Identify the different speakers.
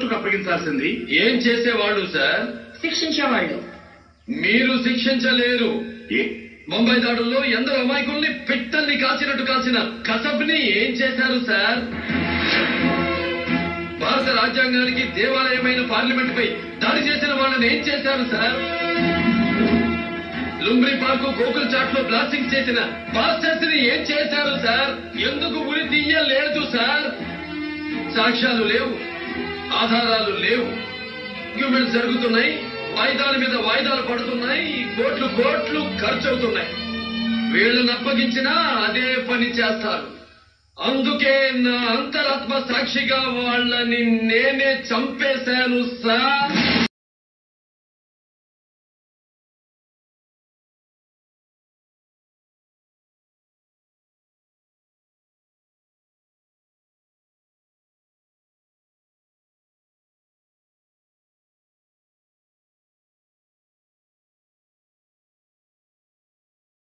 Speaker 1: కోర్టుకు అప్పగించాల్సింది
Speaker 2: ఏం చేసేవాళ్ళు సార్
Speaker 3: శిక్షించేవాళ్ళు
Speaker 2: మీరు శిక్షించలేరు
Speaker 1: ఏ
Speaker 2: ముంబై దాడుల్లో ఎందరో అమాయకుల్ని పిట్టల్ని కాల్చినట్టు కాల్చిన కసబ్ని ఏం చేశారు సార్ భారత రాజ్యాంగానికి దేవాలయమైన పార్లమెంట్ పై దాడి చేసిన వాళ్ళని ఏం చేశారు సార్ లుంబ్రి పార్కు గోకుల్ చాట్ లో బ్లాస్టింగ్ చేసిన పాస్టర్స్ ని ఏం చేశారు సార్ ఎందుకు ఉరి తీయలేదు సార్ సాక్ష్యాలు లేవు ఆధారాలు లేవు హ్యూమన్స్ జరుగుతున్నాయి వాయిదాల మీద వాయిదాలు పడుతున్నాయి కోట్లు కోట్లు ఖర్చు అవుతున్నాయి వీళ్ళని అప్పగించినా అదే పని చేస్తారు అందుకే నా అంతరాత్మ సాక్షిగా వాళ్ళని నేనే చంపేశాను సార్